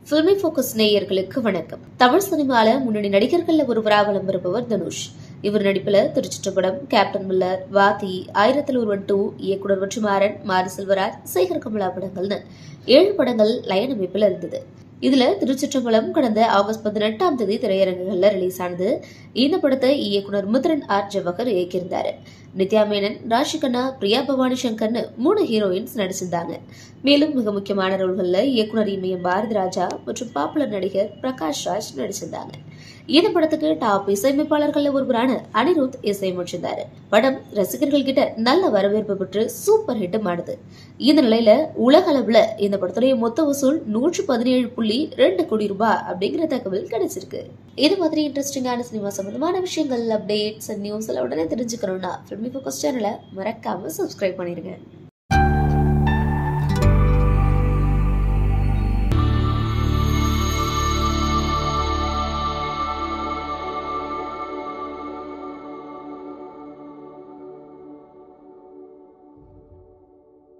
பில்மி focus நேயர்களுக்கு வணக்கம் தமிழ் சினிமால முன்னணி நடிகர்கள்ல ஒருவராக வலம் வருபவர் தனுஷ் இவர் நடிப்புல திருச்சிற்றப்படம் கேப்டன் மில்லர் வாதி ஆயிரத்தில் ஒருவன் டூ இயக்குனர் வெற்றிமாறன் மாரி செல்வராஜ் சேகர் கமலா படங்கள்னு ஏழு படங்கள் லயன் அமைப்பில் இருந்தது இதுல திருச்சிற்றம்பலம் கடந்த ஆகஸ்ட் பதினெட்டாம் தேதி திரையரங்குகள்ல ரிலீஸ் ஆனது இந்த படத்தை இயக்குனர் முத்ரன் ஆர் ஜவஹர் இயக்கியிருந்தாரு நித்யா மேனன் ராஷிகண்ணா பிரியா பவானி சங்கர்னு மூணு ஹீரோயின்ஸ் நடிச்சிருந்தாங்க மேலும் மிக முக்கியமான ரோல்கள்ல இயக்குனர் இமயம் பாரதி ராஜா மற்றும் பாப்புலர் நடிகர் பிரகாஷ் ராஜ் நடிச்சிருந்தாங்க இந்த படத்துக்கு டாப் இசையமைப்பாளர்கள் ஒருவரான அனிருத் இசையமைச்சிருந்தாரு படம் ரசிகர்கள் கிட்ட நல்ல வரவேற்பு பெற்று சூப்பர் ஹிட் ஆனது இந்த நிலையில உலக அளவுல இந்த படத்துடைய மொத்த வசூல் நூற்று பதினேழு புள்ளி ரெண்டு கோடி ரூபாய் அப்படிங்கிற தகவல் கிடைச்சிருக்கு இது மாதிரி இன்ட்ரெஸ்டிங்கான சினிமா சம்பந்தமான விஷயங்கள் அப்டேட்ஸ் நியூஸ் எல்லாம் உடனே தெரிஞ்சுக்கணும்னா ஃபில்மி ஃபோக்கஸ் சேனலை மறக்காம சப்ஸ்கிரைப் பண்ணிருங்க